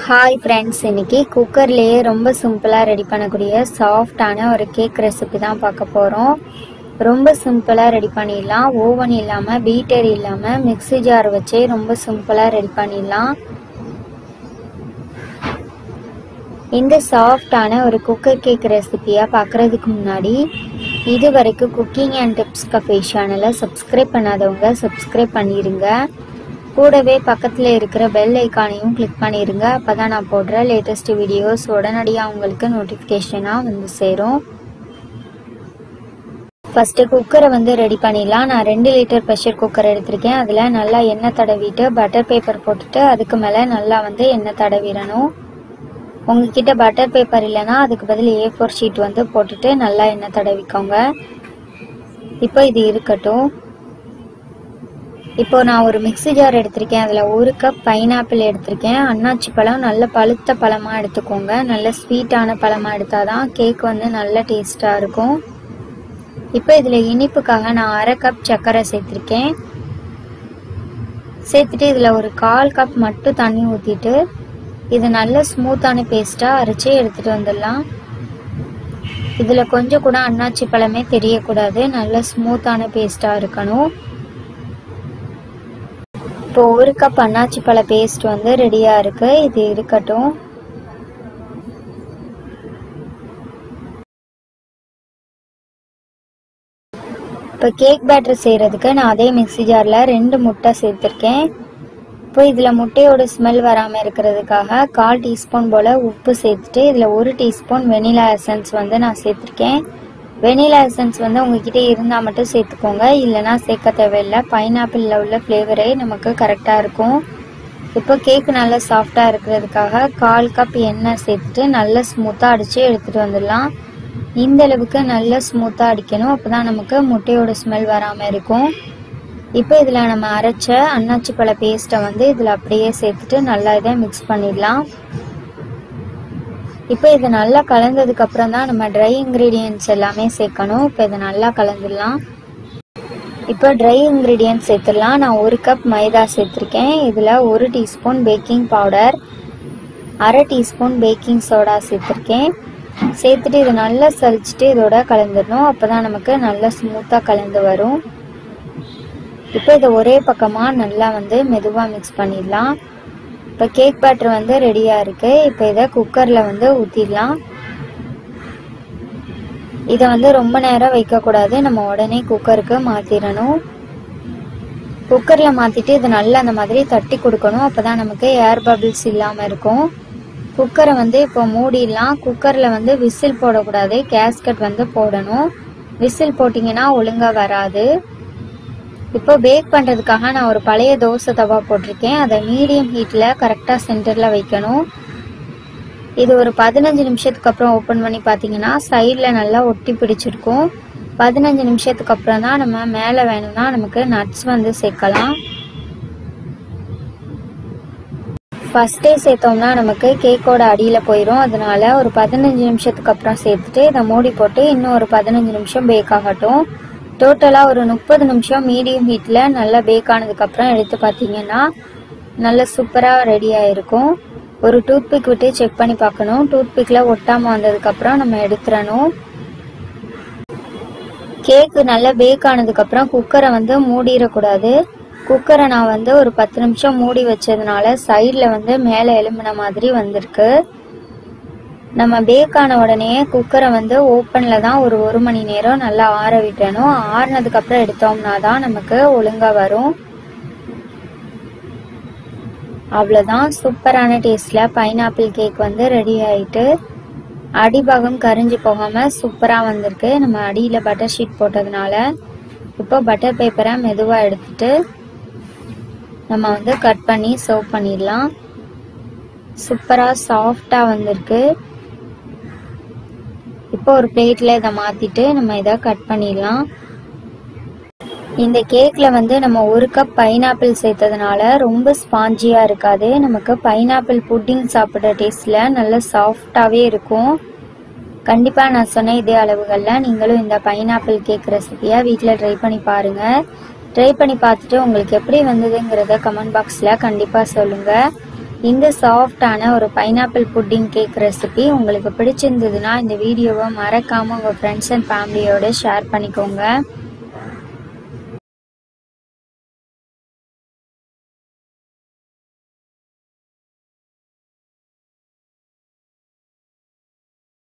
hi friends இன்னைக்கு குக்கர்லேயே ரொம்ப சிம்பிளாக ரெடி பண்ணக்கூடிய சாஃப்டான ஒரு கேக் ரெசிபி தான் பார்க்க போகிறோம் ரொம்ப சிம்பிளாக ரெடி பண்ணிடலாம் ஓவன் இல்லாமல் பீட்டர் இல்லாமல் மிக்ஸி ஜார் வச்சே ரொம்ப சிம்பிளாக ரெடி பண்ணிடலாம் இந்த சாஃப்டான ஒரு குக்கர் கேக் ரெசிபியாக பார்க்குறதுக்கு முன்னாடி இது வரைக்கும் குக்கிங் அண்ட் டிப்ஸ் கஃபே சேனலை சப்ஸ்கிரைப் பண்ணாதவங்க சப்ஸ்கிரைப் பண்ணிடுங்க கூடவே பக்கத்தில் இருக்கிற பெல் ஐக்கானையும் கிளிக் பண்ணிடுங்க அப்போ தான் நான் போடுற லேட்டஸ்ட் வீடியோஸ் உடனடியாக உங்களுக்கு நோட்டிஃபிகேஷனாக வந்து சேரும் ஃபஸ்ட்டு குக்கரை வந்து ரெடி பண்ணிடலாம் நான் ரெண்டு லிட்டர் ப்ரெஷர் குக்கர் எடுத்திருக்கேன் அதில் நல்லா எண்ணெய் தடவிட்டு பட்டர் பேப்பர் போட்டுட்டு அதுக்கு மேலே நல்லா வந்து எண்ணெய் தடவிடணும் உங்ககிட்ட பட்டர் பேப்பர் இல்லைன்னா அதுக்கு பதில் ஏ ஃபோர் ஷீட் வந்து போட்டுட்டு நல்லா எண்ணெய் தடவிக்கோங்க இப்போ இது இருக்கட்டும் இப்போ நான் ஒரு மிக்ஸி ஜார் எடுத்திருக்கேன் அதில் ஒரு கப் பைனாப்பிள் எடுத்திருக்கேன் அன்னாச்சி பழம் நல்ல பழுத்த பழமாக எடுத்துக்கோங்க நல்ல ஸ்வீட்டான பழமாக எடுத்தால் தான் கேக் வந்து நல்ல டேஸ்ட்டாக இருக்கும் இப்போ இதில் இனிப்புக்காக நான் அரை கப் சர்க்கரை சேர்த்துருக்கேன் சேர்த்துட்டு இதில் ஒரு கால் கப் மட்டும் தண்ணி ஊற்றிட்டு இது நல்ல ஸ்மூத்தான பேஸ்ட்டாக அரைச்சி எடுத்துகிட்டு வந்துடலாம் இதில் கொஞ்சம் கூட அன்னாச்சி பழமே தெரியக்கூடாது நல்ல ஸ்மூத்தான பேஸ்ட்டாக இருக்கணும் இப்போ ஒரு கப் அன்னாச்சி பழ பேஸ்ட் வந்து ரெடியாக இருக்குது இது இருக்கட்டும் இப்போ கேக் பேட்டர் செய்கிறதுக்கு நான் அதே மிக்ஸி ஜாரில் ரெண்டு முட்டை சேர்த்துருக்கேன் இப்போ இதில் முட்டையோட ஸ்மெல் வராமல் இருக்கிறதுக்காக கால் டீஸ்பூன் போல் உப்பு சேர்த்துட்டு இதில் ஒரு டீஸ்பூன் வெனிலா எசன்ஸ் வந்து நான் சேர்த்துருக்கேன் வெனிலா எசன்ஸ் வந்து உங்ககிட்ட இருந்தால் மட்டும் சேர்த்துக்கோங்க இல்லைனா சேர்க்க தேவையில்லை பைனாப்பிளில் உள்ள ஃப்ளேவரே நமக்கு கரெக்டாக இருக்கும் இப்போ கேக் நல்லா சாஃப்டாக இருக்கிறதுக்காக கால் கப் எண்ணெய் சேர்த்துட்டு நல்லா ஸ்மூத்தாக அடித்து எடுத்துகிட்டு வந்துடலாம் இந்த அளவுக்கு நல்லா ஸ்மூத்தாக அடிக்கணும் அப்போ தான் நமக்கு முட்டையோட ஸ்மெல் வராமல் இருக்கும் இப்போ இதில் நம்ம அரைச்ச அன்னாச்சி பழ பேஸ்ட்டை வந்து இதில் அப்படியே சேர்த்துட்டு நல்லா இதை மிக்ஸ் பண்ணிடலாம் இப்போ இது நல்லா கலந்ததுக்கு அப்புறம் தான் நம்ம ட்ரை இன்க்ரீடியன்ட்ஸ் எல்லாமே சேர்க்கணும் இப்போ இதை நல்லா கலந்துடலாம் இப்போ ட்ரை இன்க்ரீடியன்ட்ஸ் சேர்த்துடலாம் நான் ஒரு கப் மைதா சேர்த்துருக்கேன் இதில் ஒரு டீஸ்பூன் பேக்கிங் பவுடர் அரை டீஸ்பூன் பேக்கிங் சோடா சேர்த்துருக்கேன் சேர்த்துட்டு இதை நல்லா சலிச்சுட்டு இதோட கலந்துடணும் அப்போ தான் நமக்கு நல்லா ஸ்மூத்தாக கலந்து வரும் இப்போ இதை ஒரே பக்கமாக நல்லா வந்து மெதுவாக மிக்ஸ் பண்ணிடலாம் இப்போ கேக் பேட்டர் வந்து ரெடியாக இருக்குது இப்போ இதை குக்கரில் வந்து ஊற்றிடலாம் இதை வந்து ரொம்ப நேரம் வைக்கக்கூடாது நம்ம உடனே குக்கருக்கு மாற்றிடணும் குக்கரில் மாற்றிட்டு இதை நல்லா அந்த மாதிரி தட்டி கொடுக்கணும் அப்போ தான் நமக்கு ஏர் பபிள்ஸ் இல்லாமல் இருக்கும் குக்கரை வந்து இப்போ மூடிடலாம் குக்கரில் வந்து விசில் போடக்கூடாது கேஸ்கட் வந்து போடணும் விசில் போட்டிங்கன்னா ஒழுங்காக வராது இப்போ பேக் பண்ணுறதுக்காக நான் ஒரு பழைய தோசை தவா போட்டிருக்கேன் அதை மீடியம் ஹீட்டில் கரெக்டாக சென்டரில் வைக்கணும் இது ஒரு பதினஞ்சு நிமிஷத்துக்கு அப்புறம் ஓப்பன் பண்ணி பார்த்தீங்கன்னா சைடில் நல்லா ஒட்டி பிடிச்சிருக்கும் பதினஞ்சு நிமிஷத்துக்கு அப்புறம் தான் நம்ம மேலே வேணும்னா நமக்கு நட்ஸ் வந்து சேர்க்கலாம் ஃபஸ்ட்டே சேர்த்தோம்னா நமக்கு கேக்கோட அடியில் போயிடும் அதனால ஒரு பதினஞ்சு நிமிஷத்துக்கு அப்புறம் சேர்த்துட்டு இதை மூடி போட்டு இன்னும் ஒரு பதினஞ்சு நிமிஷம் பேக் ஆகட்டும் டோட்டலாக ஒரு முப்பது நிமிஷம் மீடியம் ஹீட்டில் நல்லா பேக் ஆனதுக்கப்புறம் எடுத்து பார்த்தீங்கன்னா நல்ல சூப்பராக ரெடி ஆகிருக்கும் ஒரு டூத்பிக் விட்டு செக் பண்ணி பார்க்கணும் டூத்பிக்கில் ஒட்டாமல் வந்ததுக்கப்புறம் நம்ம எடுத்துடணும் கேக்கு நல்லா பேக் ஆனதுக்கப்புறம் குக்கரை வந்து மூடிடக்கூடாது குக்கரை நான் வந்து ஒரு பத்து நிமிஷம் மூடி வச்சதுனால சைடில் வந்து மேலே எலும்பின மாதிரி வந்திருக்கு நம்ம பேக் ஆன உடனே குக்கரை வந்து ஓப்பனில் தான் ஒரு ஒரு மணி நேரம் நல்லா ஆற விட்டணும் ஆறுனதுக்கப்புறம் எடுத்தோம்னா தான் நமக்கு ஒழுங்காக வரும் அவ்வளோதான் சூப்பரான டேஸ்டில் பைனாப்பிள் கேக் வந்து ரெடி ஆயிட்டு அடிபாகம் கரிஞ்சு போகாமல் சூப்பராக வந்திருக்கு நம்ம அடியில் பட்டர் ஷீட் போட்டதுனால இப்போ பட்டர் பேப்பரை மெதுவாக எடுத்துட்டு நம்ம வந்து கட் பண்ணி சர்வ் பண்ணிடலாம் சூப்பராக சாஃப்டாக வந்திருக்கு இப்போ ஒரு பிளேட்டில் இதை மாற்றிட்டு நம்ம இதை கட் பண்ணிடலாம் இந்த கேக்கில் வந்து நம்ம ஒரு கப் பைனாப்பிள் சேர்த்ததுனால ரொம்ப ஸ்பாஞ்சியாக இருக்காது நமக்கு பைனாப்பிள் புட்டிங் சாப்பிட்ற டேஸ்ட்டில் நல்ல சாஃப்டாகவே இருக்கும் கண்டிப்பாக நான் சொன்ன இதே அளவுகளில் நீங்களும் இந்த பைனாப்பிள் கேக் ரெசிபியை வீட்டில் ட்ரை பண்ணி பாருங்கள் ட்ரை பண்ணி பார்த்துட்டு உங்களுக்கு எப்படி வந்ததுங்கிறத கமெண்ட் பாக்ஸில் கண்டிப்பாக சொல்லுங்கள் இந்த சாஃப்டான ஒரு பைனாப்பிள் புட்டிங் கேக் ரெசிபி உங்களுக்கு பிடிச்சிருந்ததுன்னா இந்த வீடியோவை மறக்காமல் உங்கள் ஃப்ரெண்ட்ஸ் அண்ட் ஃபேமிலியோட ஷேர் பண்ணிக்கோங்க